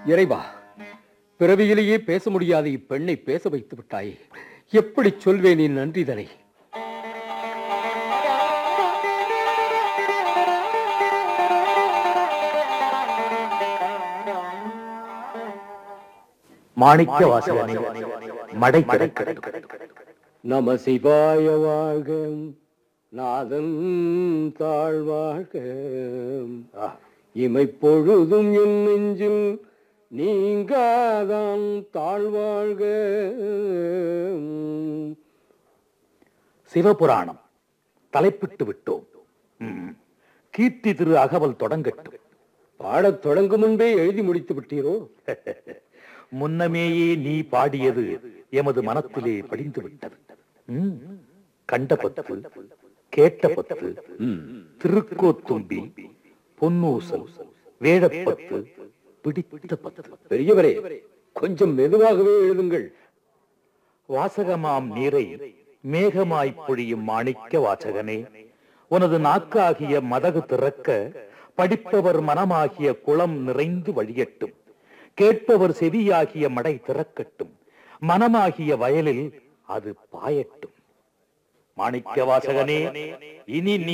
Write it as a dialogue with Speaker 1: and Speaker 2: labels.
Speaker 1: இறைவா பிறவியிலேயே பேச முடியாத இப்பெண்ணை பேச வைத்து விட்டாயே எப்படி சொல்வேன் என் நன்றிதனை
Speaker 2: மாணிக்க வாசகனே மடை திறக்கட்டும்
Speaker 1: நம சிவாய வாழ்க நாதன் தாழ்வாழ்க இமைப்பொழுதும் என் நெஞ்சில் நீங்காதான் தாழ்வாழ்க
Speaker 2: சிவபுராணம் தலைப்பிட்டு விட்டோம் ம். கீர்த்தி திரு அகவல் தொடங்கட்டும்
Speaker 1: பாடத் தொடங்கும் முன்பே எழுதி முடித்து விட்டீரோ
Speaker 2: முன்னமேயே நீ பாடியது எமது மனத்திலே படிந்து விட்டது ம். கண்ட பத்து கேட்ட பத்து திருக்கோத்தும்பி பொன்னூசல் வேழப்பத்து பிடித்த பத்து
Speaker 1: பெரியவரே கொஞ்சம் மெதுவாகவே எழுதுங்கள்
Speaker 2: வாசகமாம் நீரை மேகமாய்ப் பொழியும் மாணிக்க வாசகனே உனது நாக்காகிய மதகு திறக்க படிப்பவர் மனமாகிய குளம் நிறைந்து வழியட்டும் கேட்பவர் செவியாகிய மடை திறக்கட்டும் மனமாகிய வயலில் அது பாயட்டும் மாணிக்க வாசகனே இனி நீ